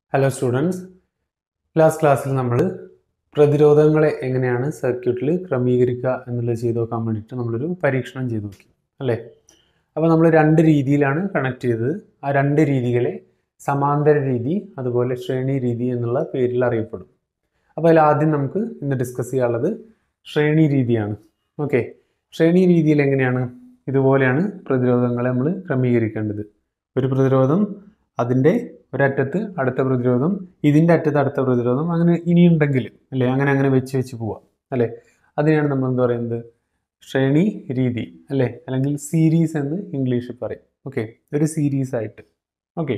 hello students last ക്ലാസ്സിൽ നമ്മൾ പ്രതിരോധങ്ങളെ എങ്ങനെയാണ് സർക്യൂട്ടിൽ ക്രമീകരിക്കുക എന്നുള്ളത് ചെയ്ത് നോക്കാൻ വേണ്ടിയിട്ട് നമ്മളൊരു പരീക്ഷണം ചെയ്ത് നോക്കി അല്ലേ അപ്പോൾ നമ്മൾ രണ്ട് രീതിയിലാണ് കണക്ട് ചെയ്തത് ആ രണ്ട് രീതികളെ സമാന്തര രീതി അതുപോലെ ശ്രേണി രീതി എന്നുള്ള പേരിൽ അറിയപ്പെടും അപ്പോൾ അതിൽ ആദ്യം നമുക്ക് ഇന്ന് ഡിസ്കസ് ചെയ്യാനുള്ളത് ശ്രേണി രീതിയാണ് ഓക്കെ ശ്രേണി രീതിയിൽ എങ്ങനെയാണ് ഇതുപോലെയാണ് പ്രതിരോധങ്ങളെ നമ്മൾ ക്രമീകരിക്കേണ്ടത് ഒരു പ്രതിരോധം അതിൻ്റെ ഒരറ്റത്ത് അടുത്ത പ്രതിരോധം ഇതിൻ്റെ അറ്റത്ത് അടുത്ത പ്രതിരോധം അങ്ങനെ ഇനിയുണ്ടെങ്കിൽ അല്ലേ അങ്ങനെ അങ്ങനെ വെച്ച് വെച്ച് പോവാം അല്ലേ അതിനെയാണ് നമ്മൾ എന്താ പറയുന്നത് ശ്രേണി രീതി അല്ലേ അല്ലെങ്കിൽ സീരീസ് എന്ന് ഇംഗ്ലീഷിൽ പറയും ഓക്കെ ഒരു സീരീസ് ആയിട്ട് ഓക്കെ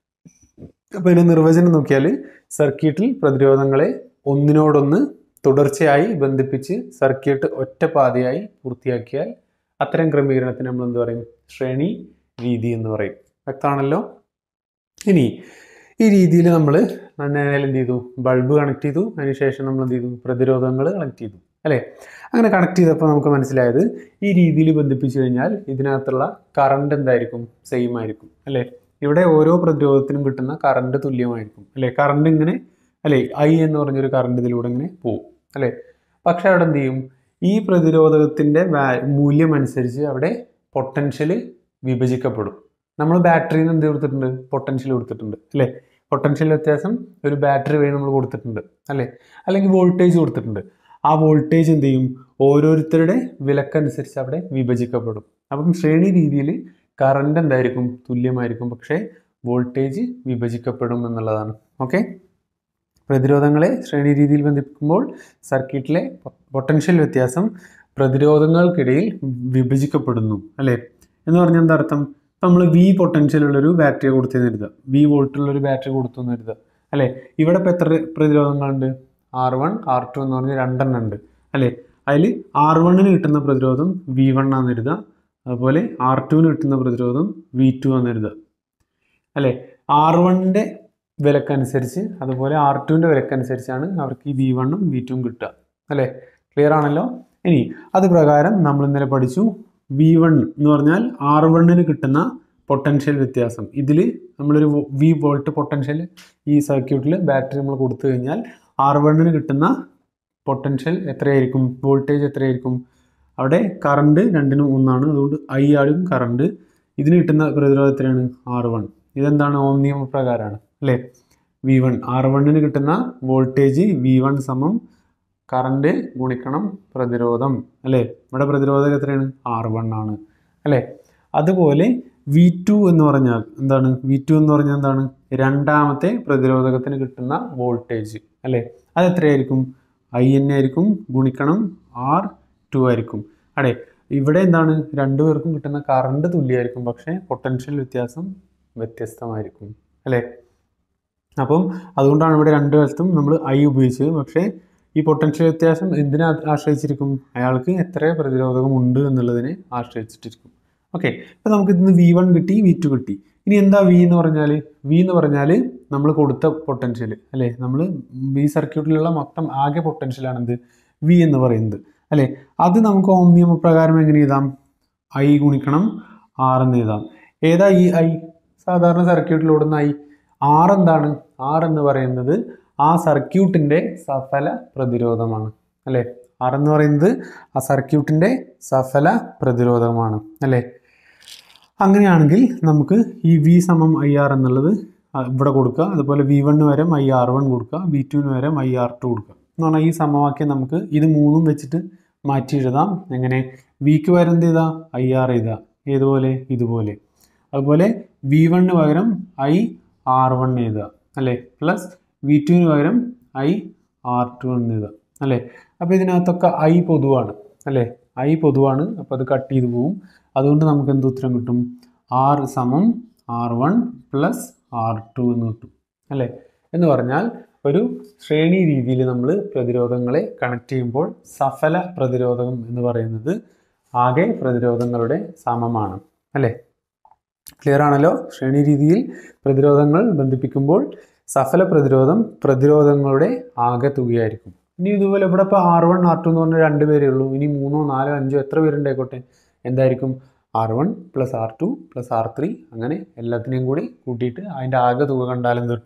അപ്പോൾ ഇതിൻ്റെ നിർവചനം നോക്കിയാൽ സർക്യൂട്ടിൽ പ്രതിരോധങ്ങളെ ഒന്നിനോടൊന്ന് തുടർച്ചയായി ബന്ധിപ്പിച്ച് സർക്യൂട്ട് ഒറ്റ പാതയായി പൂർത്തിയാക്കിയാൽ അത്തരം ക്രമീകരണത്തിന് നമ്മൾ എന്ത് പറയും ശ്രേണി രീതി എന്ന് പറയും വ്യക്തമാണല്ലോ ഇനി ഈ രീതിയിൽ നമ്മൾ നേരെ എന്ത് ചെയ്തു ബൾബ് കണക്ട് ചെയ്തു അതിനുശേഷം നമ്മൾ എന്ത് ചെയ്തു പ്രതിരോധങ്ങൾ കണക്ട് ചെയ്തു അല്ലേ അങ്ങനെ കണക്ട് ചെയ്തപ്പോൾ നമുക്ക് മനസ്സിലായത് ഈ രീതിയിൽ ബന്ധിപ്പിച്ചു കഴിഞ്ഞാൽ ഇതിനകത്തുള്ള കറണ്ട് എന്തായിരിക്കും സെയിം ആയിരിക്കും അല്ലേ ഇവിടെ ഓരോ പ്രതിരോധത്തിനും കിട്ടുന്ന കറണ്ട് തുല്യമായിരിക്കും അല്ലേ കറണ്ട് ഇങ്ങനെ അല്ലേ ഐ എന്ന് പറഞ്ഞൊരു കറണ്ട് ഇതിലൂടെ ഇങ്ങനെ പോകും അല്ലേ പക്ഷെ അവിടെ എന്ത് ചെയ്യും ഈ പ്രതിരോധത്തിൻ്റെ മൂല്യം അനുസരിച്ച് അവിടെ പൊട്ടൻഷ്യൽ വിഭജിക്കപ്പെടും നമ്മൾ ബാറ്ററിയിൽ നിന്ന് എന്ത് കൊടുത്തിട്ടുണ്ട് പൊട്ടൻഷ്യൽ കൊടുത്തിട്ടുണ്ട് അല്ലേ പൊട്ടൻഷ്യൽ വ്യത്യാസം ഒരു ബാറ്ററി വഴി നമ്മൾ കൊടുത്തിട്ടുണ്ട് അല്ലേ അല്ലെങ്കിൽ വോൾട്ടേജ് കൊടുത്തിട്ടുണ്ട് ആ വോൾട്ടേജ് എന്ത് ചെയ്യും ഓരോരുത്തരുടെ വിലക്കനുസരിച്ച് അവിടെ വിഭജിക്കപ്പെടും അപ്പം ശ്രേണി രീതിയിൽ കറണ്ട് എന്തായിരിക്കും തുല്യമായിരിക്കും പക്ഷേ വോൾട്ടേജ് വിഭജിക്കപ്പെടും എന്നുള്ളതാണ് ഓക്കെ പ്രതിരോധങ്ങളെ ശ്രേണി രീതിയിൽ ബന്ധിപ്പിക്കുമ്പോൾ സർക്യൂട്ടിലെ പൊട്ടൻഷ്യൽ വ്യത്യാസം പ്രതിരോധങ്ങൾക്കിടയിൽ വിഭജിക്കപ്പെടുന്നു അല്ലേ എന്ന് പറഞ്ഞാൽ എന്താ അർത്ഥം നമ്മൾ വി പൊട്ടൻഷ്യൽ ഉള്ളൊരു ബാറ്ററി കൊടുത്തു കരുതുക വി വോൾട്ടുള്ള ഒരു ബാറ്ററി കൊടുത്തു എന്ന് കരുതുക അല്ലേ ഇവിടെ ഇപ്പോൾ എത്ര പ്രതിരോധങ്ങളുണ്ട് ആർ വൺ ആർ ടു എന്ന് പറഞ്ഞ് രണ്ടെണ്ണം ഉണ്ട് അല്ലേ അതിൽ ആർ വണ്ണിന് കിട്ടുന്ന പ്രതിരോധം വി വൺ ആണെന്ന് കരുതുക അതുപോലെ ആർ ടുവിന് കിട്ടുന്ന പ്രതിരോധം വി ടു ആണെന്ന് കരുതുക അല്ലേ ആർ വണ്ണിൻ്റെ വിലക്കനുസരിച്ച് അതുപോലെ ആർ ടുവിൻ്റെ വിലക്കനുസരിച്ചാണ് അവർക്ക് ഈ വി വണ്ണും വി ടുവും കിട്ടുക അല്ലേ ക്ലിയർ ആണല്ലോ ഇനി അത് പ്രകാരം നമ്മൾ ഇന്നലെ പഠിച്ചു വി വൺ എന്ന് പറഞ്ഞാൽ ആർ വണ്ണിന് കിട്ടുന്ന പൊട്ടൻഷ്യൽ വ്യത്യാസം ഇതിൽ നമ്മളൊരു വി വോൾട്ട് പൊട്ടൻഷ്യൽ ഈ സർക്യൂട്ടിൽ ബാറ്ററി നമ്മൾ കൊടുത്തു കഴിഞ്ഞാൽ ആർ വണ്ണിന് കിട്ടുന്ന പൊട്ടൻഷ്യൽ എത്രയായിരിക്കും വോൾട്ടേജ് എത്രയായിരിക്കും അവിടെ കറണ്ട് രണ്ടിനും ഒന്നാണ് അതുകൊണ്ട് ഐ ആടും കറണ്ട് ഇതിന് കിട്ടുന്ന പ്രതിരോധം എത്രയാണ് ആർ വൺ ഇതെന്താണ് ഓം നിയമപ്രകാരമാണ് അല്ലേ വി വൺ ആർ വണ്ണിന് കിട്ടുന്ന വോൾട്ടേജ് വി വൺ സമം കറണ്ട് ഗുണിക്കണം പ്രതിരോധം അല്ലേ ഇവിടെ പ്രതിരോധം എത്രയാണ് ആർ വൺ ആണ് അല്ലേ അതുപോലെ വി ടു എന്ന് പറഞ്ഞാൽ എന്താണ് വി ടു എന്ന് പറഞ്ഞാൽ എന്താണ് രണ്ടാമത്തെ പ്രതിരോധകത്തിന് കിട്ടുന്ന വോൾട്ടേജ് അല്ലേ അത് എത്രയായിരിക്കും ഐ എൻ ആയിരിക്കും ഗുണിക്കണം ആർ ടു ആയിരിക്കും അതെ ഇവിടെ എന്താണ് രണ്ടുപേർക്കും കിട്ടുന്ന കറണ്ട് തുല്യമായിരിക്കും പക്ഷേ പൊട്ടൻഷ്യൽ വ്യത്യാസം വ്യത്യസ്തമായിരിക്കും അല്ലേ അപ്പം അതുകൊണ്ടാണ് ഇവിടെ രണ്ട് വശത്തും നമ്മൾ ഐ ഉപയോഗിച്ചത് പക്ഷേ ഈ പൊട്ടൻഷ്യൽ വ്യത്യാസം എന്തിനെ ആശ്രയിച്ചിരിക്കും അയാൾക്ക് എത്ര പ്രതിരോധകം ഉണ്ട് എന്നുള്ളതിനെ ആശ്രയിച്ചിട്ടിരിക്കും ഓക്കെ അപ്പോൾ നമുക്ക് ഇന്ന് വി വൺ കിട്ടി വി ടു കിട്ടി ഇനി എന്താ വി എന്ന് പറഞ്ഞാൽ വി എന്ന് പറഞ്ഞാൽ നമ്മൾ കൊടുത്ത പൊട്ടൻഷ്യൽ അല്ലേ നമ്മൾ ഈ സർക്യൂട്ടിലുള്ള മൊത്തം ആകെ പൊട്ടൻഷ്യലാണ് എന്ത് വി എന്ന് പറയുന്നത് അല്ലേ അത് നമുക്ക് ഓം നിയമപ്രകാരം എങ്ങനെ എഴുതാം ഐ ഗുണിക്കണം ആർ എന്ന് എഴുതാം ഏതാ ഈ ഐ സാധാരണ സർക്യൂട്ടിലോടുന്ന ഐ ആർ എന്താണ് ആർ എന്ന് പറയുന്നത് ആ സർക്യൂട്ടിൻ്റെ സഫല പ്രതിരോധമാണ് അല്ലേ ആർ എന്ന് പറയുന്നത് ആ സർക്യൂട്ടിൻ്റെ സഫല പ്രതിരോധമാണ് അല്ലേ അങ്ങനെയാണെങ്കിൽ നമുക്ക് ഈ വി സമം ഐ ആർ എന്നുള്ളത് ഇവിടെ കൊടുക്കുക അതുപോലെ വി വണ്ണ് വരെ ഐ ആർ വൺ കൊടുക്കുക വി ടുവിന് വരെ ഐ ആർ ടു കൊടുക്കുക എന്ന് പറഞ്ഞാൽ ഈ സമവാക്യം നമുക്ക് ഇത് മൂന്നും വെച്ചിട്ട് മാറ്റി എഴുതാം എങ്ങനെ വിക്ക് പകരം എന്ത് ചെയ്താൽ ഐ ആർ എഴുതുക ഏതുപോലെ ഇതുപോലെ അതുപോലെ വി വണ്ണിന് പകരം ഐ ആർ വൺ എഴുതുക അല്ലേ പ്ലസ് വി ടുവിന് പകരം ഐ ആർ ടു എന്ന് എഴുതുക അല്ലേ അപ്പോൾ ഇതിനകത്തൊക്കെ ഐ പൊതുവാണ് അല്ലേ ഐ പൊതുവാണ് അപ്പോൾ അത് കട്ട് ചെയ്ത് പോവും അതുകൊണ്ട് നമുക്ക് എന്ത് ഉത്തരം കിട്ടും ആർ സമം R one plus R two എന്ന് കിട്ടും അല്ലേ എന്ന് പറഞ്ഞാൽ ഒരു ശ്രേണി രീതിയിൽ നമ്മൾ പ്രതിരോധങ്ങളെ കണക്ട് ചെയ്യുമ്പോൾ സഫല പ്രതിരോധം എന്ന് പറയുന്നത് ആകെ പ്രതിരോധങ്ങളുടെ സമമാണ് അല്ലേ ക്ലിയർ ആണല്ലോ ശ്രേണി രീതിയിൽ പ്രതിരോധങ്ങൾ ബന്ധിപ്പിക്കുമ്പോൾ സഫല പ്രതിരോധം പ്രതിരോധങ്ങളുടെ ആകെ തുകയായിരിക്കും ഇനി ഇതുപോലെ ഇവിടെ ഇപ്പോൾ ആർ വൺ ആർ ടു എന്ന് പറഞ്ഞാൽ രണ്ട് പേരേ ഉള്ളൂ ഇനി മൂന്നോ നാലോ അഞ്ചോ എത്ര പേരുണ്ടായിക്കോട്ടെ എന്തായിരിക്കും R one plus R two plus R three അങ്ങനെ എല്ലാത്തിനെയും കൂടി കൂട്ടിയിട്ട് അതിൻ്റെ ആകെ തുക കണ്ടാൽ എന്ത് കിട്ടും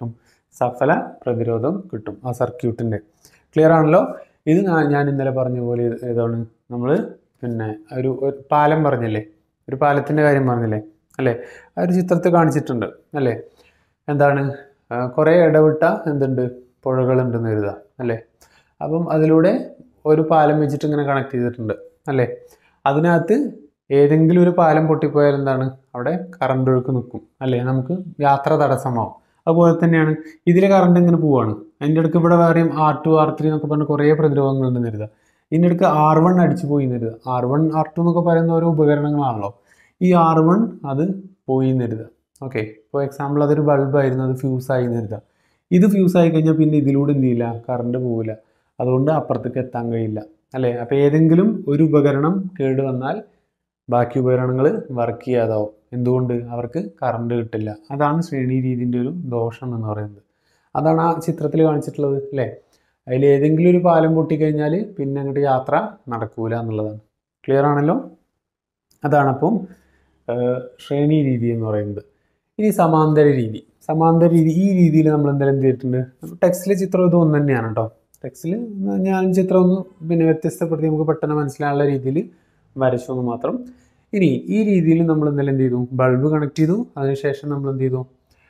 സഫല പ്രതിരോധം കിട്ടും ആ സർക്യൂട്ടിൻ്റെ ക്ലിയർ ആണല്ലോ ഇത് ഞാൻ ഞാൻ ഇന്നലെ പറഞ്ഞ പോലെ ഇത് ഏതാണ് നമ്മൾ പിന്നെ ഒരു ഒരു പാലം പറഞ്ഞില്ലേ ഒരു പാലത്തിൻ്റെ കാര്യം പറഞ്ഞില്ലേ അല്ലേ ആ ഒരു ചിത്രത്തിൽ കാണിച്ചിട്ടുണ്ട് അല്ലേ എന്താണ് ആ, കുറേ ഇടവിട്ട എന്തുണ്ട് പുഴകളുണ്ടെന്ന് കരുതുക അല്ലേ അപ്പം അതിലൂടെ ഒരു പാലം വെച്ചിട്ട് ഇങ്ങനെ കണക്ട് ചെയ്തിട്ടുണ്ട് അല്ലേ അതിനകത്ത് ഏതെങ്കിലും ഒരു പാലം പൊട്ടിപ്പോയാൽ എന്താണ് അവിടെ കറണ്ട് ഒഴുക്ക് നിൽക്കും അല്ലേ നമുക്ക് യാത്ര തടസ്സമാവും അതുപോലെ തന്നെയാണ് ഇതിലെ കറണ്ട് ഇങ്ങനെ പോവാണ് അതിൻ്റെ ഇടയ്ക്ക് ഇവിടെ വേറെയും ആർ ടു ആർ ത്രീ എന്നൊക്കെ പറഞ്ഞ് കുറേ പ്രതിരോധങ്ങളുണ്ടെന്ന് കരുതുക ഇതിൻ്റെ ഇടയ്ക്ക് ആർ വൺ അടിച്ചു പോയി എന്ന് കരുതുക ആർ വൺ ആർ ടു എന്നൊക്കെ പറയുന്ന ഓരോ ഉപകരണങ്ങളാണല്ലോ ഈ ആർ വൺ അത് പോയി എന്ന് കരുതുക ഓക്കെ ഇപ്പോൾ എക്സാമ്പിൾ അതൊരു ബൾബായിരുന്നു അത് ഫ്യൂസ് ആയി എന്ന് കരുതുക ഇത് ഫ്യൂസ് ആയി കഴിഞ്ഞാൽ പിന്നെ ഇതിലൂടെ എന്ത് ചെയ്യില്ല കറണ്ട് പോവില്ല അതുകൊണ്ട് അപ്പുറത്തേക്ക് എത്താൻ കഴിയില്ല അല്ലേ അപ്പോൾ ഏതെങ്കിലും ഒരു ഉപകരണം കേട് വന്നാൽ ബാക്കി ഉപകരണങ്ങൾ വർക്ക് ചെയ്യാതാവും എന്തുകൊണ്ട് അവർക്ക് കറണ്ട് കിട്ടില്ല അതാണ് ശ്രേണി രീതിൻ്റെ ഒരു ദോഷം എന്ന് പറയുന്നത് അതാണ് ആ ചിത്രത്തിൽ കാണിച്ചിട്ടുള്ളത് അല്ലേ അതിൽ ഏതെങ്കിലും ഒരു പാലം പൊട്ടിക്കഴിഞ്ഞാൽ പിന്നെ അങ്ങോട്ട് യാത്ര നടക്കൂല എന്നുള്ളതാണ് ക്ലിയർ ആണല്ലോ അതാണപ്പം ഏഹ്, ശ്രേണി രീതി എന്ന് പറയുന്നത് ഇനി സമാന്തര രീതി സമാന്തര രീതി ഈ രീതിയിൽ നമ്മൾ എന്തായാലും എന്ത് ചെയ്തിട്ടുണ്ട് ടെക്സ്റ്റിലെ ചിത്രം ഇത് ഒന്ന് തന്നെയാണ് കേട്ടോ ടെക്സ്റ്റിൽ ഞാൻ ചിത്രം ഒന്ന് പിന്നെ വ്യത്യസ്തപ്പെടുത്തി നമുക്ക് പെട്ടെന്ന് മനസ്സിലാനുള്ള രീതിയിൽ വരച്ചു എന്ന് മാത്രം ഇനി ഈ രീതിയിൽ നമ്മൾ എന്തായാലും എന്ത് ചെയ്തു ബൾബ് കണക്ട് ചെയ്തു അതിനുശേഷം നമ്മൾ എന്ത് ചെയ്തു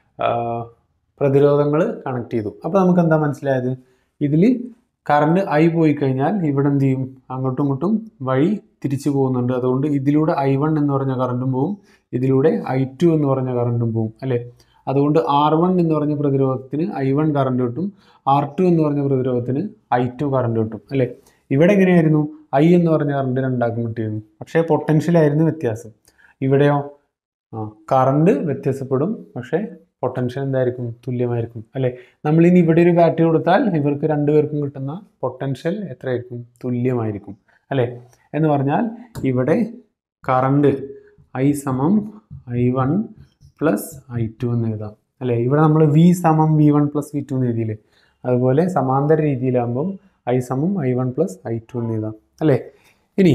പ്രതിരോധങ്ങൾ കണക്ട് ചെയ്തു അപ്പോൾ നമുക്ക് എന്താ മനസ്സിലായത് ഇതിൽ കറണ്ട് ഐ പോയി കഴിഞ്ഞാൽ ഇവിടെ എന്ത് ചെയ്യും അങ്ങോട്ടും ഇങ്ങോട്ടും വഴി തിരിച്ചു പോകുന്നുണ്ട് അതുകൊണ്ട് ഇതിലൂടെ ഐ വൺ എന്ന് പറഞ്ഞ കറണ്ടും പോവും ഇതിലൂടെ ഐ ടു എന്ന് പറഞ്ഞ കറണ്ടും പോവും അല്ലേ അതുകൊണ്ട് ആർ വൺ എന്ന് പറഞ്ഞ പ്രതിരോധത്തിന് ഐ വൺ കറണ്ട് കിട്ടും ആർ ടു എന്ന് പറഞ്ഞ പ്രതിരോധത്തിന് ഐ ടു കറണ്ട് കിട്ടും അല്ലേ ഇവിടെ എങ്ങനെയായിരുന്നു ഐ എന്ന് പറഞ്ഞ കറണ്ട് രണ്ടാക്കും കിട്ടിയിരുന്നു പക്ഷേ പൊട്ടൻഷ്യലായിരുന്നു വ്യത്യാസം ഇവിടെയോ ആ കറണ്ട് വ്യത്യാസപ്പെടും പക്ഷേ പൊട്ടൻഷ്യൽ എന്തായിരിക്കും തുല്യമായിരിക്കും അല്ലേ നമ്മൾ ഇനി ഇവിടെ ഒരു ബാറ്ററി കൊടുത്താൽ ഇവർക്ക് രണ്ടുപേർക്കും കിട്ടുന്ന പൊട്ടൻഷ്യൽ എത്രയായിരിക്കും തുല്യമായിരിക്കും അല്ലേ എന്ന് പറഞ്ഞാൽ ഇവിടെ കറണ്ട് ഐ സമം I one plus I two എന്ന് എഴുതാം അല്ലേ ഇവിടെ നമ്മൾ വി സമം V one plus V two എന്ന് എഴുതിയില്ലേ അതുപോലെ സമാന്തര രീതിയിലാകുമ്പം ഐ സമം I one plus I two എന്ന് എഴുതാം അല്ലേ ഇനി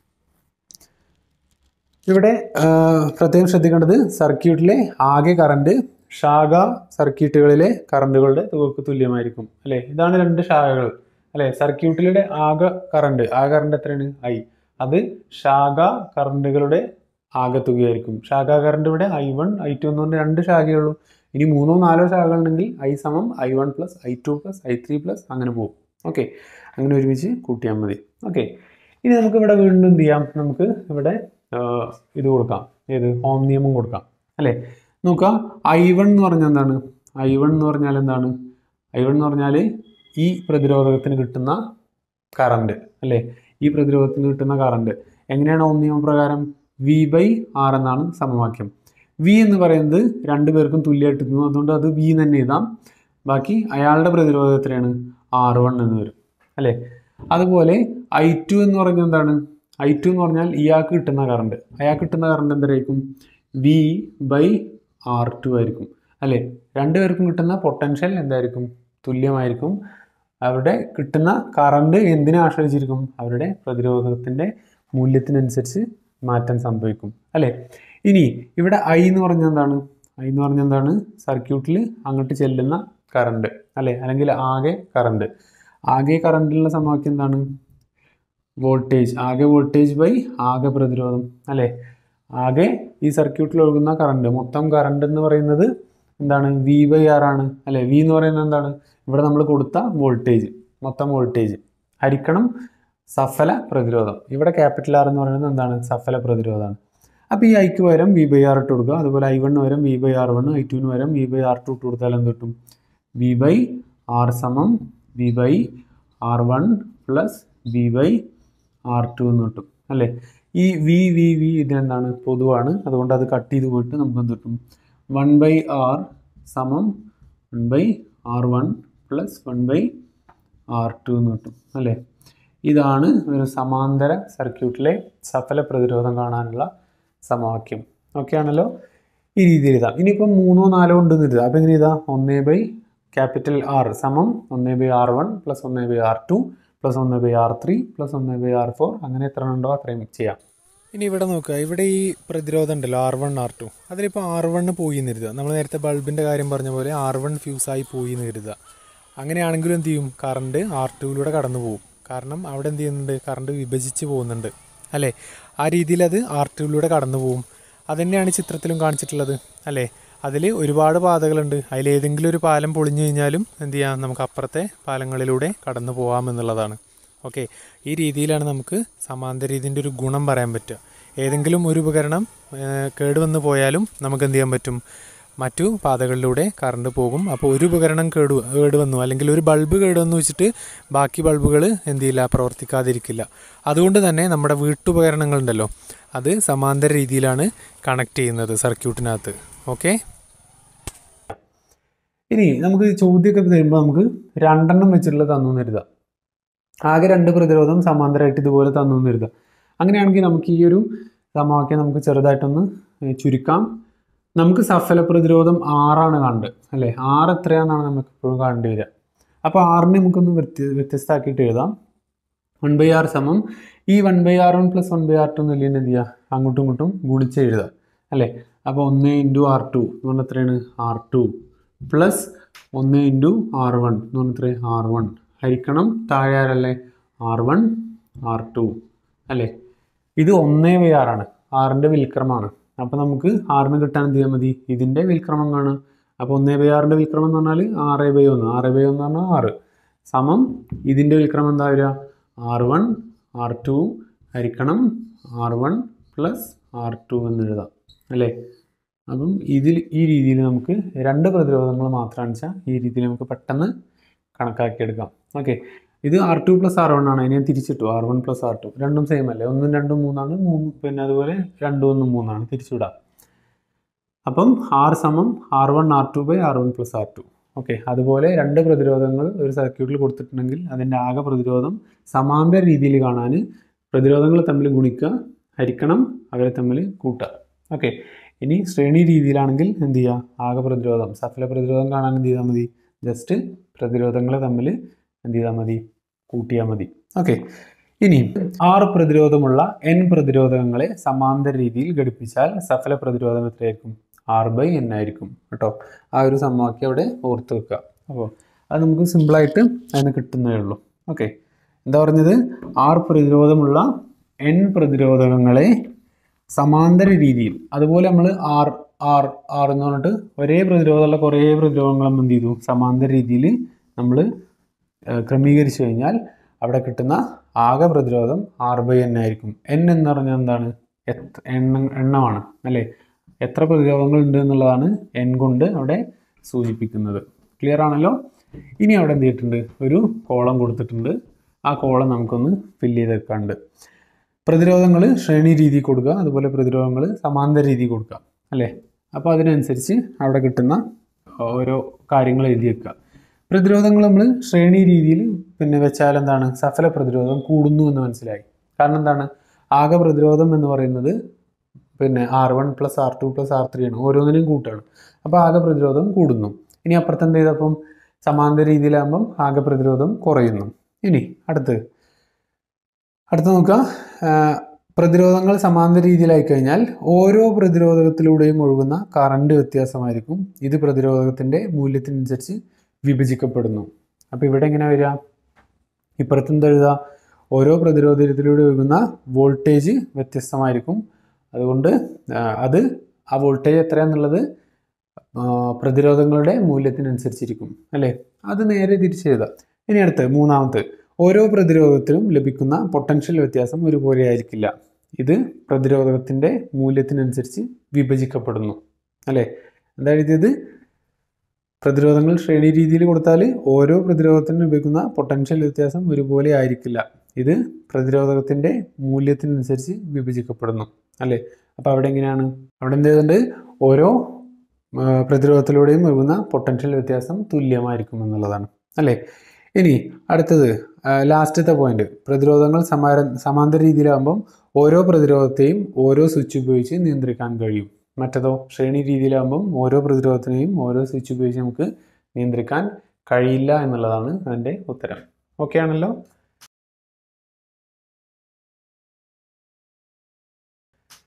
ഇവിടെ ആ, പ്രത്യേകം ശ്രദ്ധിക്കേണ്ടത് സർക്യൂട്ടിലെ ആകെ കറണ്ട് ശാഖ സർക്യൂട്ടുകളിലെ കറണ്ടുകളുടെ തുകക്ക് തുല്യമായിരിക്കും അല്ലേ ഇതാണ് രണ്ട് ശാഖകൾ അല്ലേ സർക്യൂട്ടിലെ ആകെ കറണ്ട് ആകെ കറണ്ട് എത്രയാണ് ഐ അത് ശാഖ കറണ്ടുകളുടെ ആകെ തുകയായിരിക്കും ശാഖാ കറണ്ട് ഇവിടെ ഐ വൺ ഐ ടു എന്ന് പറഞ്ഞ രണ്ട് ശാഖയുള്ളൂ ഇനി മൂന്നോ നാലോ ശാഖകൾ ഉണ്ടെങ്കിൽ ഐ സമം I one plus I two plus I three plus അങ്ങനെ പോകും ഓക്കെ അങ്ങനെ ഒരുമിച്ച് കൂട്ടിയാൽ മതി ഓക്കെ ഇനി നമുക്ക് ഇവിടെ വീണ്ടും എന്ത് ചെയ്യാം നമുക്ക് ഇവിടെ ആ, ഇത് കൊടുക്കാം ഏത് ഹോം നിയമം കൊടുക്കാം അല്ലേ നോക്കുക ഐ വൺ എന്ന് പറഞ്ഞാൽ എന്താണ് ഐ വൺ എന്ന് പറഞ്ഞാൽ എന്താണ് ഐ വൺ എന്ന് പറഞ്ഞാൽ ഈ പ്രതിരോധകത്തിന് കിട്ടുന്ന കറണ്ട് അല്ലേ ഈ പ്രതിരോധത്തിന് കിട്ടുന്ന കറണ്ട് എങ്ങനെയാണ് ഓം നിയമപ്രകാരം വി ബൈ ആർ എന്നാണ് സമവാക്യം വി എന്ന് പറയുന്നത് രണ്ടു പേർക്കും തുല്യമായിട്ട് എത്തുന്നു അതുകൊണ്ട് അത് വി തന്നെ എഴുതാം ബാക്കി അയാളുടെ പ്രതിരോധം എത്രയാണ് ആർ വൺ എന്ന് വരും അല്ലേ അതുപോലെ ഐ ടു എന്ന് പറഞ്ഞാൽ എന്താണ് ഐ ടു എന്ന് പറഞ്ഞാൽ ഇയാൾക്ക് കിട്ടുന്ന കറണ്ട് അയാൾക്ക് കിട്ടുന്ന കറണ്ട് എന്തായിരിക്കും വി ബൈ ആർ ടു ആയിരിക്കും അല്ലേ രണ്ടുപേർക്കും കിട്ടുന്ന പൊട്ടൻഷ്യൽ എന്തായിരിക്കും തുല്യമായിരിക്കും അവരുടെ കിട്ടുന്ന കറണ്ട് എന്തിനെ ആശ്രയിച്ചിരിക്കും അവരുടെ പ്രതിരോധത്തിൻ്റെ മൂല്യത്തിനനുസരിച്ച് മാറ്റം സംഭവിക്കും അല്ലേ ഇനി ഇവിടെ ഐ എന്ന് പറഞ്ഞാൽ എന്താണ് ഐ എന്ന് പറഞ്ഞാൽ എന്താണ് സർക്യൂട്ടിൽ അങ്ങോട്ട് ചെല്ലുന്ന കറണ്ട് അല്ലേ അല്ലെങ്കിൽ ആകെ കറണ്ട് ആകെ കറണ്ടിലുള്ള സമവാക്യം എന്താണ് വോൾട്ടേജ് ആകെ വോൾട്ടേജ് ബൈ ആകെ പ്രതിരോധം അല്ലേ ആകെ ഈ സർക്യൂട്ടിൽ ഒഴുകുന്ന കറണ്ട് മൊത്തം കറണ്ട് എന്ന് പറയുന്നത് എന്താണ് വി ബൈ ആർ ആണ് അല്ലേ വി എന്ന് പറയുന്നത് എന്താണ് ഇവിടെ നമ്മൾ കൊടുത്ത വോൾട്ടേജ് മൊത്തം വോൾട്ടേജ് ഹരിക്കണം സഫല പ്രതിരോധം ഇവിടെ ക്യാപിറ്റൽ ആർ എന്ന് പറയുന്നത് എന്താണ് സഫല പ്രതിരോധമാണ് അപ്പോൾ ഈ ഐക്ക് പകരം വി ബൈ ആർ ഇട്ട് കൊടുക്കുക അതുപോലെ ഐ വണ്ണിന് പകരം V by R one I ടുവിന് പകരം വി ബൈ ആർ ടു ഇട്ട് കൊടുത്താൽ എന്ത് കിട്ടും വി ബൈ ആർ സമം V by R one plus V by R two എന്ന് കിട്ടും അല്ലേ ഈ വി വി വി ഇതിനെന്താണ് പൊതുവാണ് അതുകൊണ്ട് അത് കട്ട് ചെയ്ത് പോയിട്ട് നമുക്ക് എന്ത് കിട്ടും വൺ ബൈ ആർ സമം one by R one plus one by R two എന്ന് കിട്ടും അല്ലേ ഇതാണ് ഒരു സമാന്തര സർക്യൂട്ടിലെ സഫല പ്രതിരോധം കാണാനുള്ള സമവാക്യം ഓക്കെ ആണല്ലോ ഈ രീതിയിൽ ഇതാ ഇനിയിപ്പം മൂന്നോ നാലോ ഉണ്ടെന്ന് ഇതാ അപ്പം എങ്ങനെ ഇതാ ഒന്നേ ബൈ ക്യാപിറ്റൽ ആർ സമം ഒന്നേ ബൈ ആർ വൺ പ്ലസ് ഒന്നേ ബൈ ആർ ടു പ്ലസ് ഒന്ന് ബൈ ആർ ത്രീ പ്ലസ് ഒന്ന് ബൈ ആർ ഫോർ അങ്ങനെ എത്ര ഉണ്ടോ അത്രയും ചെയ്യാം ഇനി ഇവിടെ നോക്കുക ഇവിടെ ഈ പ്രതിരോധം ഉണ്ടല്ലോ ആർ വൺ ആർ ടു അതിലിപ്പോൾ ആർ വണ്ണ് പോയി എന്ന് കരുതുക നമ്മൾ നേരത്തെ ബൾബിൻ്റെ കാര്യം പറഞ്ഞ പോലെ ആർ വൺ ഫ്യൂസായി പോയി എന്ന് കരുതുക അങ്ങനെയാണെങ്കിലും എന്ത് ചെയ്യും കറണ്ട് ആർ ടുവിലൂടെ കടന്നു പോകും കാരണം അവിടെ എന്ത് ചെയ്യുന്നുണ്ട് കറണ്ട് വിഭജിച്ച് പോകുന്നുണ്ട് അല്ലേ ആ രീതിയിൽ അത് ആർ ടുവിലൂടെ കടന്നു പോകും അതുതന്നെയാണ് ചിത്രത്തിലും കാണിച്ചിട്ടുള്ളത് അല്ലേ അതിൽ ഒരുപാട് പാതകളുണ്ട് അതിലേതെങ്കിലും ഒരു പാലം പൊളിഞ്ഞു കഴിഞ്ഞാലും എന്ത് ചെയ്യാം നമുക്ക് അപ്പുറത്തെ പാലങ്ങളിലൂടെ കടന്നു പോകാം എന്നുള്ളതാണ് ഓക്കെ ഈ രീതിയിലാണ് നമുക്ക് സമാന്തര രീതിൻ്റെ ഒരു ഗുണം പറയാൻ പറ്റുക ഏതെങ്കിലും ഒരു ഉപകരണം ഏഹ്, കേടുവന്ന് പോയാലും നമുക്ക് എന്ത് ചെയ്യാൻ പറ്റും മറ്റു പാതകളിലൂടെ കറണ്ട് പോകും അപ്പോൾ ഒരു ഉപകരണം കേടു കേടുവന്നു അല്ലെങ്കിൽ ഒരു ബൾബ് കേടുവന്നു വെച്ചിട്ട് ബാക്കി ബൾബുകൾ എന്ത് ചെയ്യില്ല പ്രവർത്തിക്കാതിരിക്കില്ല അതുകൊണ്ട് തന്നെ നമ്മുടെ വീട്ടുപകരണങ്ങളുണ്ടല്ലോ അത് സമാന്തര രീതിയിലാണ് കണക്ട് ചെയ്യുന്നത് സർക്യൂട്ടിനകത്ത് ഓക്കെ ഇനി നമുക്ക് ചോദ്യമൊക്കെ തരുമ്പോൾ നമുക്ക് രണ്ടെണ്ണം വെച്ചിട്ടുള്ള തന്നു കരുതാം ആകെ രണ്ട് പ്രതിരോധം സമാന്തരമായിട്ട് ഇതുപോലെ തന്നു കരുതാം അങ്ങനെയാണെങ്കിൽ നമുക്ക് ഈ ഒരു സമവാക്യം നമുക്ക് ചെറുതായിട്ടൊന്ന് ഏ, ചുരുക്കാം നമുക്ക് സഫല പ്രതിരോധം ആറാണ് കണ്ട് അല്ലേ ആറ് എത്രയാണെന്നാണ് നമുക്ക് എപ്പോഴും കാണേണ്ടി വരിക അപ്പോൾ ആറിനെ നമുക്കൊന്ന് വ്യത്യ വ്യത്യസ്തമാക്കിയിട്ട് എഴുതാം വൺ ബൈ ആർ സമം ഈ one by R one plus one by R two എന്നുള്ളത് എന്ത് ചെയ്യുക അങ്ങോട്ടും ഇങ്ങോട്ടും ഗുണിച്ച് എഴുതുക അല്ലേ അപ്പോൾ ഒന്ന് ഇൻറ്റു ആർ ടു എന്ന് പറഞ്ഞാൽ എത്രയാണ് ആർ ടു പ്ലസ് ഒന്ന് ഇൻറ്റു ആർ വൺ എന്ന് പറഞ്ഞാൽ എത്രയാണ് ആർ വൺ ഹരിക്കണം താഴെ ആരല്ലേ ആർ വൺ ആർ ടു അല്ലേ ഇത് ഒന്നേ ബൈ ആറാണ് ആറിൻ്റെ വിൽക്രമമാണ് അപ്പോൾ നമുക്ക് ആറിന് കിട്ടാൻ എന്ത് ചെയ്യാൻ മതി ഇതിൻ്റെ വിൽക്രമം കാണുക അപ്പോൾ ഒന്നേ ബൈ ആറിൻ്റെ വിൽക്രമം എന്ന് പറഞ്ഞാൽ ആറ് ബൈ ഒന്ന് ആറ് ബൈ ഒന്ന് പറഞ്ഞാൽ ആറ് സമം ഇതിൻ്റെ വിൽക്രമം എന്താ വരിക ആർ വൺ ആർ ടു ഹരിക്കണം R one plus R two എന്ന് എഴുതാം അല്ലേ അപ്പം ഇതിൽ ഈ രീതിയിൽ നമുക്ക് രണ്ട് പ്രതിരോധങ്ങൾ മാത്രമാണ് വെച്ചാൽ ഈ രീതിയിൽ നമുക്ക് പെട്ടെന്ന് കണക്കാക്കിയെടുക്കാം ഓക്കെ ഇത് R two plus R one ആണ് അതിനെ ഞാൻ തിരിച്ചിട്ടു R one plus R two രണ്ടും സെയിം അല്ലേ ഒന്നും രണ്ടും മൂന്നാണ് മൂന്ന് പിന്നെ അതുപോലെ രണ്ടും ഒന്നും മൂന്നാണ് തിരിച്ചുവിടാം അപ്പം ആർ സമം R one R two by R one plus R two okay അതുപോലെ രണ്ട് പ്രതിരോധങ്ങൾ ഒരു സർക്യൂട്ടിൽ കൊടുത്തിട്ടുണ്ടെങ്കിൽ അതിൻ്റെ ആകെ പ്രതിരോധം സമാന്തര രീതിയിൽ കാണാൻ പ്രതിരോധങ്ങൾ തമ്മിൽ ഗുണിക്കുക ഹരിക്കണം അവരെ തമ്മിൽ കൂട്ടുക ഓക്കെ ഇനി ശ്രേണി രീതിയിലാണെങ്കിൽ എന്ത് ചെയ്യുക ആകെ പ്രതിരോധം സഫല പ്രതിരോധം കാണാൻ എന്ത് ചെയ്താൽ മതി ജസ്റ്റ് പ്രതിരോധങ്ങൾ തമ്മിൽ എന്ത് ചെയ്താൽ മതി കൂട്ടിയാൽ മതി ഓക്കെ ഇനി ആറ് പ്രതിരോധമുള്ള എൻ പ്രതിരോധങ്ങളെ സമാന്തര രീതിയിൽ ഘടിപ്പിച്ചാൽ സഫല പ്രതിരോധം എത്രയായിരിക്കും ആർ ബൈ എൻ ആയിരിക്കും കേട്ടോ ആ ഒരു സമവാക്യം അവിടെ ഓർത്ത് വെക്കുക അപ്പോൾ അത് നമുക്ക് സിമ്പിളായിട്ട് അതിന് കിട്ടുന്നതേ ഉള്ളൂ ഓക്കെ എന്താ പറഞ്ഞത് ആർ പ്രതിരോധമുള്ള എൻ പ്രതിരോധകങ്ങളെ സമാന്തര രീതിയിൽ അതുപോലെ നമ്മൾ ആർ ആർ ആർ എന്ന് പറഞ്ഞിട്ട് ഒരേ പ്രതിരോധമുള്ള കുറേ പ്രതിരോധങ്ങൾ നമ്മൾ എന്ത് ചെയ്തു സമാന്തര രീതിയിൽ നമ്മൾ ക്രമീകരിച്ചു കഴിഞ്ഞാൽ അവിടെ കിട്ടുന്ന ആകെ പ്രതിരോധം ആർ ബൈ എൻ ആയിരിക്കും എൻ എന്ന് പറഞ്ഞാൽ എന്താണ് എത്ര എണ്ണ എണ്ണമാണ് അല്ലേ എത്ര പ്രതിരോധങ്ങൾ ഉണ്ട് എന്നുള്ളതാണ് എൻ കൊണ്ട് അവിടെ സൂചിപ്പിക്കുന്നത് ക്ലിയർ ആണല്ലോ ഇനി അവിടെ എന്ത് ചെയ്തിട്ടുണ്ട് ഒരു കോളം കൊടുത്തിട്ടുണ്ട് ആ കോളം നമുക്കൊന്ന് ഫില്ല് ചെയ്തെടുക്കാനുണ്ട് പ്രതിരോധങ്ങൾ ശ്രേണി രീതി കൊടുക്കുക അതുപോലെ പ്രതിരോധങ്ങൾ സമാന്തര രീതി കൊടുക്കുക അല്ലേ അപ്പോൾ അതിനനുസരിച്ച് അവിടെ കിട്ടുന്ന ഓരോ കാര്യങ്ങൾ എഴുതി വെക്കുക പ്രതിരോധങ്ങൾ നമ്മൾ ശ്രേണി രീതിയിൽ പിന്നെ വെച്ചാൽ എന്താണ് സഫല പ്രതിരോധം കൂടുന്നു എന്ന് മനസ്സിലായി കാരണം എന്താണ് ആകെ പ്രതിരോധം എന്ന് പറയുന്നത് പിന്നെ R one plus R two plus R three ആണ് ഓരോന്നിനും കൂട്ടാണ് അപ്പോൾ ആകെ പ്രതിരോധം കൂടുന്നു ഇനി അപ്പുറത്ത് എന്ത് ചെയ്തപ്പം സമാന്തര രീതിയിലാകുമ്പം ആകെ പ്രതിരോധം കുറയുന്നു ഇനി അടുത്ത് അടുത്ത് നോക്കുക ആ, പ്രതിരോധങ്ങൾ സമാന്തര രീതിയിലായി കഴിഞ്ഞാൽ ഓരോ പ്രതിരോധകത്തിലൂടെയും ഒഴുകുന്ന കറണ്ട് വ്യത്യാസമായിരിക്കും ഇത് പ്രതിരോധകത്തിൻ്റെ മൂല്യത്തിനനുസരിച്ച് വിഭജിക്കപ്പെടുന്നു അപ്പോൾ ഇവിടെ എങ്ങനെ വരിക ഇപ്പുറത്ത് എന്താ എഴുതുക ഓരോ പ്രതിരോധത്തിലൂടെ ഒഴുകുന്ന വോൾട്ടേജ് വ്യത്യസ്തമായിരിക്കും അതുകൊണ്ട് ആ, അത് ആ വോൾട്ടേജ് എത്രയാണെന്നുള്ളത് ആ, പ്രതിരോധങ്ങളുടെ മൂല്യത്തിനനുസരിച്ചിരിക്കും അല്ലേ അത് നേരെ തിരിച്ചെഴുതാം ഇനി അടുത്ത് മൂന്നാമത്തെ ഓരോ പ്രതിരോധത്തിലും ലഭിക്കുന്ന പൊട്ടൻഷ്യൽ വ്യത്യാസം ഒരുപോലെ ആയിരിക്കില്ല ഇത് പ്രതിരോധത്തിൻ്റെ മൂല്യത്തിനനുസരിച്ച് വിഭജിക്കപ്പെടുന്നു അല്ലേ എന്താ എഴുതിയത് പ്രതിരോധങ്ങൾ ശ്രേണി രീതിയിൽ കൊടുത്താൽ ഓരോ പ്രതിരോധത്തിനും ലഭിക്കുന്ന പൊട്ടൻഷ്യൽ വ്യത്യാസം ഒരുപോലെ ആയിരിക്കില്ല ഇത് പ്രതിരോധകത്തിൻ്റെ മൂല്യത്തിനനുസരിച്ച് വിഭജിക്കപ്പെടുന്നു അല്ലേ അപ്പോൾ അവിടെ എങ്ങനെയാണ് അവിടെ എന്ത് ചെയ്തിട്ടുണ്ട് ഓരോ ആ, പ്രതിരോധത്തിലൂടെയും ഒഴുകുന്ന പൊട്ടൻഷ്യൽ വ്യത്യാസം തുല്യമായിരിക്കും എന്നുള്ളതാണ് അല്ലേ ഇനി അടുത്തത് ലാസ്റ്റത്തെ പോയിന്റ് പ്രതിരോധങ്ങൾ സമാര സമാന്തര രീതിയിലാകുമ്പം ഓരോ പ്രതിരോധത്തെയും ഓരോ സ്വിച്ച് ഉപയോഗിച്ച് നിയന്ത്രിക്കാൻ കഴിയും മറ്റതോ ശ്രേണി രീതിയിലാകുമ്പം ഓരോ പ്രതിരോധത്തിനെയും ഓരോ സ്വിച്ച് ഉപയോഗിച്ച് നമുക്ക് നിയന്ത്രിക്കാൻ കഴിയില്ല എന്നുള്ളതാണ് അതിൻ്റെ ഉത്തരം ഓക്കെ ആണല്ലോ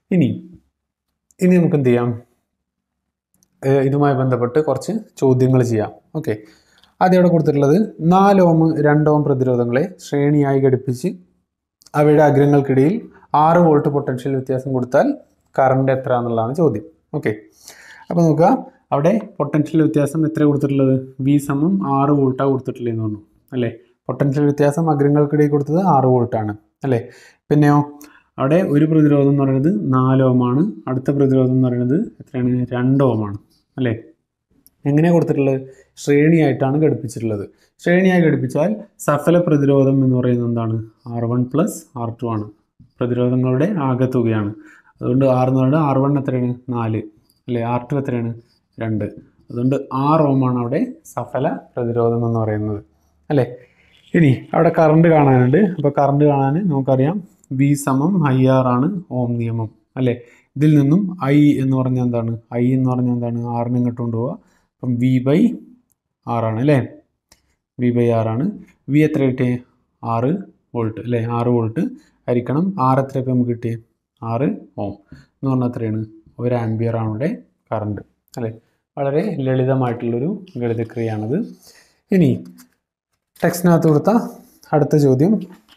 ഇനി ഇനി നമുക്ക് എന്ത് ചെയ്യാം ഏഹ് ഇതുമായി ബന്ധപ്പെട്ട് കുറച്ച് ചോദ്യങ്ങൾ ചെയ്യാം ഓക്കെ ആദ്യം അവിടെ കൊടുത്തിട്ടുള്ളത് നാല് ഓം രണ്ട് ഓം പ്രതിരോധങ്ങളെ ശ്രേണിയായി ഘടിപ്പിച്ച് അവയുടെ അഗ്രങ്ങൾക്കിടയിൽ ആറ് വോൾട്ട് പൊട്ടൻഷ്യൽ വ്യത്യാസം കൊടുത്താൽ കറണ്ട് എത്ര എന്നുള്ളതാണ് ചോദ്യം ഓക്കെ അപ്പോൾ നോക്കുക അവിടെ പൊട്ടൻഷ്യൽ വ്യത്യാസം എത്ര കൊടുത്തിട്ടുള്ളത് വി സമം ആറ് വോൾട്ടാണ് കൊടുത്തിട്ടുള്ളതെന്ന് പറഞ്ഞു അല്ലേ പൊട്ടൻഷ്യൽ വ്യത്യാസം അഗ്രങ്ങൾക്കിടയിൽ കൊടുത്തത് ആറ് വോൾട്ടാണ് അല്ലേ പിന്നെയോ അവിടെ ഒരു പ്രതിരോധം എന്ന് പറയുന്നത് നാല് ഓമാണ് അടുത്ത പ്രതിരോധം എന്ന് പറയുന്നത് എത്രയാണ് രണ്ട് ഓമാണ് അല്ലേ എങ്ങനെയാണ് കൊടുത്തിട്ടുള്ളത് ശ്രേണിയായിട്ടാണ് ഘടിപ്പിച്ചിട്ടുള്ളത് ശ്രേണിയായി ഘടിപ്പിച്ചാൽ സഫല പ്രതിരോധം എന്ന് പറയുന്നത് എന്താണ് R one plus R two ആണ് പ്രതിരോധങ്ങളുടെ ആകെത്തുകയാണ് അതുകൊണ്ട് ആർ എന്ന് പറയുന്നത് ആർ വൺ എത്രയാണ് നാല് അല്ലേ ആർ ടു എത്രയാണ് രണ്ട് അതുകൊണ്ട് ആറ് ഓമാണ് അവിടെ സഫല പ്രതിരോധം എന്ന് പറയുന്നത് അല്ലേ ഇനി അവിടെ കറണ്ട് കാണാനുണ്ട് അപ്പോൾ കറണ്ട് കാണാൻ നമുക്കറിയാം വി സമം ഐ ആർ ആണ് ഓം നിയമം അല്ലേ ഇതിൽ നിന്നും ഐ എന്ന് പറഞ്ഞാൽ എന്താണ് ഐ എന്ന് പറഞ്ഞാൽ എന്താണ് ആറിനെ ഇങ്ങോട്ട് കൊണ്ടുപോവുക അപ്പം വി ബൈ ആറാണ് അല്ലേ വി ബൈ ആറാണ് വി എത്ര കിട്ടിയേ ആറ് വോൾട്ട് അല്ലേ ആറ് വോൾട്ട് ഹരിക്കണം ആറ് എത്ര ഇപ്പം നമുക്ക് കിട്ടിയേ ആറ് ഓം എന്ന് പറഞ്ഞാൽ എത്രയാണ് ഒരു ആംബിയർ ആണ് ഇവിടെ കറണ്ട് അല്ലേ വളരെ ലളിതമായിട്ടുള്ളൊരു ഗണിതക്രിയയാണത് ഇനി ടെക്സ്റ്റിനകത്ത് കൊടുത്ത അടുത്ത ചോദ്യം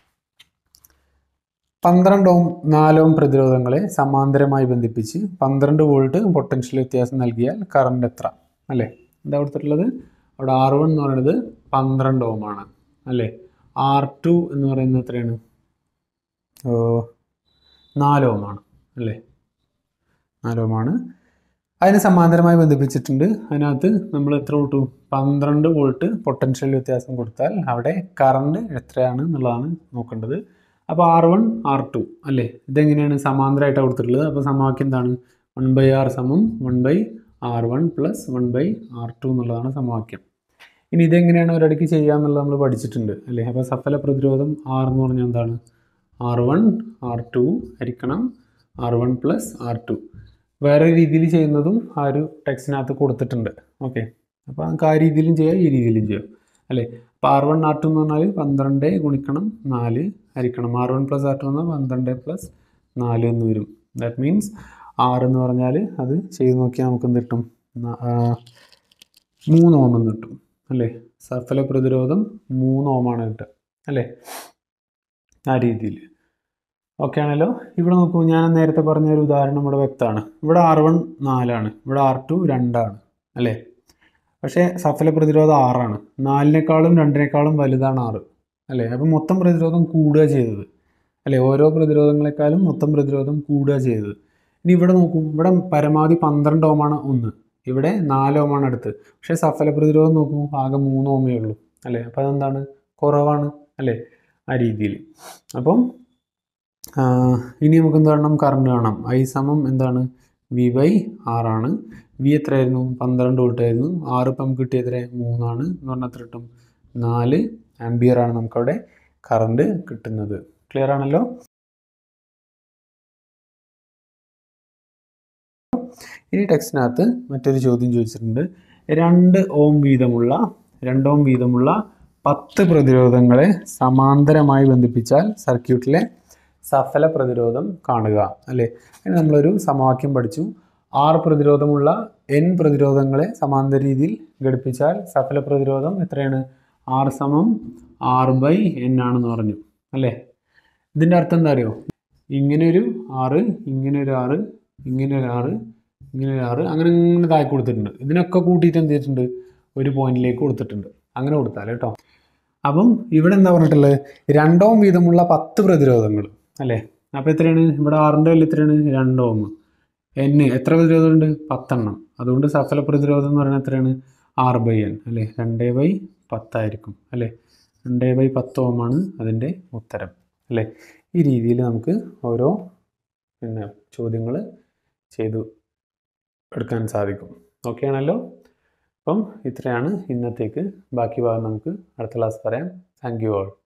പന്ത്രണ്ട് ഓം നാല് ഓം പ്രതിരോധങ്ങളെ സമാന്തരമായി ബന്ധിപ്പിച്ച് പന്ത്രണ്ട് വോൾട്ട് പൊട്ടൻഷ്യൽ വ്യത്യാസം നൽകിയാൽ കറണ്ട് എത്ര അല്ലേ എന്താ കൊടുത്തിട്ടുള്ളത് അവിടെ ആർ വൺ എന്ന് പറയുന്നത് പന്ത്രണ്ട് ഓം ആണ് അല്ലേ ആർ ടു എന്ന് പറയുന്നത് എത്രയാണ് ഓ, നാല് ഓം ആണ് അല്ലേ നാല് ഓം ആണ് അതിന് സമാന്തരമായി ബന്ധിപ്പിച്ചിട്ടുണ്ട് അതിനകത്ത് നമ്മൾ എത്ര വോട്ടു പന്ത്രണ്ട് വോൾട്ട് പൊട്ടൻഷ്യൽ വ്യത്യാസം കൊടുത്താൽ അവിടെ കറണ്ട് എത്രയാണ് എന്നുള്ളതാണ് നോക്കേണ്ടത് അപ്പോൾ ആർ വൺ ആർ ടു അല്ലേ ഇതെങ്ങനെയാണ് സമാന്തരമായിട്ടാണ് കൊടുത്തിട്ടുള്ളത് അപ്പോൾ സമവാക്യം എന്താണ് വൺ ബൈ ആർ സമം one by R one plus one by R two എന്നുള്ളതാണ് സമവാക്യം ഇനി ഇതെങ്ങനെയാണ് ഒരിടയ്ക്ക് ചെയ്യുക എന്നുള്ളത് നമ്മൾ പഠിച്ചിട്ടുണ്ട് അല്ലേ അപ്പോൾ സഫല പ്രതിരോധം ആർ എന്ന് പറഞ്ഞാൽ എന്താണ് ആർ വൺ ആർ ടു ഹരിക്കണം R one plus R two വേറെ രീതിയിൽ ചെയ്യുന്നതും ആ ഒരു ടെക്സ്റ്റിനകത്ത് കൊടുത്തിട്ടുണ്ട് ഓക്കെ അപ്പോൾ നമുക്ക് ആ രീതിയിലും ചെയ്യാം ഈ രീതിയിലും ചെയ്യാം അല്ലേ അപ്പോൾ ആർ വൺ ആർ ടു എന്ന് പറഞ്ഞാൽ പന്ത്രണ്ട് ഗുണിക്കണം നാല് ഹരിക്കണം R one plus R two എന്നാൽ പന്ത്രണ്ട് പ്ലസ് നാല് എന്ന് വരും ദാറ്റ് മീൻസ് ആറ് എന്ന് പറഞ്ഞാൽ അത് ചെയ്ത് നോക്കിയാൽ നമുക്ക് എന്ത് കിട്ടും ന- ആ, മൂന്ന് ഓം എന്ന് കിട്ടും അല്ലേ സഫല പ്രതിരോധം മൂന്ന് ഓമാണ് കിട്ടുക അല്ലേ ആ രീതിയിൽ ഓക്കെ ആണല്ലോ ഇവിടെ നോക്കൂ ഞാൻ നേരത്തെ പറഞ്ഞ ഒരു ഉദാഹരണം ഇവിടെ വ്യക്തമാണ് ഇവിടെ ആർ വൺ നാലാണ് ഇവിടെ ആർ ടു രണ്ടാണ് അല്ലേ പക്ഷേ സഫല പ്രതിരോധം ആറാണ് നാലിനേക്കാളും രണ്ടിനേക്കാളും വലുതാണ് ആറ് അല്ലേ അപ്പം മൊത്തം പ്രതിരോധം കൂടുക ചെയ്തത് അല്ലേ ഓരോ പ്രതിരോധങ്ങളെക്കാളും മൊത്തം പ്രതിരോധം കൂടുക ചെയ്തത് ഇനി ഇവിടെ നോക്കൂ ഇവിടെ പരമാവധി പന്ത്രണ്ട് ഓമാണ് ഒന്ന് ഇവിടെ നാല് ഓമാണ് അടുത്ത് പക്ഷേ സഫല പ്രതിരോധം നോക്കൂ ആകെ മൂന്ന് ഓമേ ഉള്ളൂ അല്ലേ അപ്പോൾ അതെന്താണ് കുറവാണ് അല്ലേ ആ രീതിയിൽ അപ്പം ആ, ഇനി നമുക്ക് എന്ത് കാണണം കറണ്ട് കാണാം ഐ സമം എന്താണ് വി ബൈ ആറാണ് വി എത്രയായിരുന്നു പന്ത്രണ്ട് വോൾട്ട് ആയിരുന്നു ആറ് ഇപ്പം നമുക്ക് കിട്ടിയ എത്ര മൂന്നാണ് എന്ന് പറഞ്ഞാൽ എത്ര കിട്ടും നാല് ആംബിയർ ആണ് നമുക്കവിടെ കറണ്ട് കിട്ടുന്നത് ക്ലിയർ ആണല്ലോ ഇനി ടെക്സ്റ്റിനകത്ത് മറ്റൊരു ചോദ്യം ചോദിച്ചിട്ടുണ്ട് രണ്ട് ഓം വീതമുള്ള രണ്ട് ഓം വീതമുള്ള പത്ത് പ്രതിരോധങ്ങളെ സമാന്തരമായി ബന്ധിപ്പിച്ചാൽ സർക്യൂട്ടിലെ സഫല പ്രതിരോധം കാണുക അല്ലേ അതിന് നമ്മളൊരു സമവാക്യം പഠിച്ചു ആറ് പ്രതിരോധമുള്ള എൻ പ്രതിരോധങ്ങളെ സമാന്തര രീതിയിൽ ഘടിപ്പിച്ചാൽ സഫല പ്രതിരോധം എത്രയാണ് ആർ സമം ആർ ബൈ എൻ ആണെന്ന് പറഞ്ഞു അല്ലേ ഇതിൻ്റെ അർത്ഥം എന്താ അറിയോ ഇങ്ങനെ ഒരു ആറ് ഇങ്ങനെ ഒരു ആറ് ഇങ്ങനെ ഒരു ആറ് ഇങ്ങനെ ഒരു ആറ് അങ്ങനെ ഇങ്ങനെ താഴെ കൊടുത്തിട്ടുണ്ട് ഇതിനൊക്കെ കൂട്ടിയിട്ട് എന്ത് ചെയ്തിട്ടുണ്ട് ഒരു പോയിന്റിലേക്ക് കൊടുത്തിട്ടുണ്ട് അങ്ങനെ കൊടുത്താൽ കേട്ടോ അപ്പം ഇവിടെ എന്താ പറഞ്ഞിട്ടുള്ളത് രണ്ടോം വീതമുള്ള പത്ത് പ്രതിരോധങ്ങൾ അല്ലേ അപ്പോൾ എത്രയാണ് ഇവിടെ ആറിൻ്റെ വില എത്രയാണ് രണ്ടോം എൻ എത്ര പ്രതിരോധമുണ്ട് പത്തെണ്ണം അതുകൊണ്ട് സഫല പ്രതിരോധം എന്ന് പറയുന്നത് എത്രയാണ് ആറ് ബൈ എൻ അല്ലേ രണ്ട് ബൈ പത്തായിരിക്കും അല്ലേ രണ്ട് ബൈ പത്ത് ഓമാണ് അതിൻ്റെ ഉത്തരം അല്ലേ ഈ രീതിയിൽ നമുക്ക് ഓരോ പിന്നെ ചോദ്യങ്ങൾ ചെയ്തു എടുക്കാൻ സാധിക്കും ഓക്കെ ആണല്ലോ അപ്പം ഇത്രയാണ് ഇന്നത്തേക്ക് ബാക്കി ഭാഗം നമുക്ക് അടുത്ത ക്ലാസ് പറയാം താങ്ക് യു ആൾ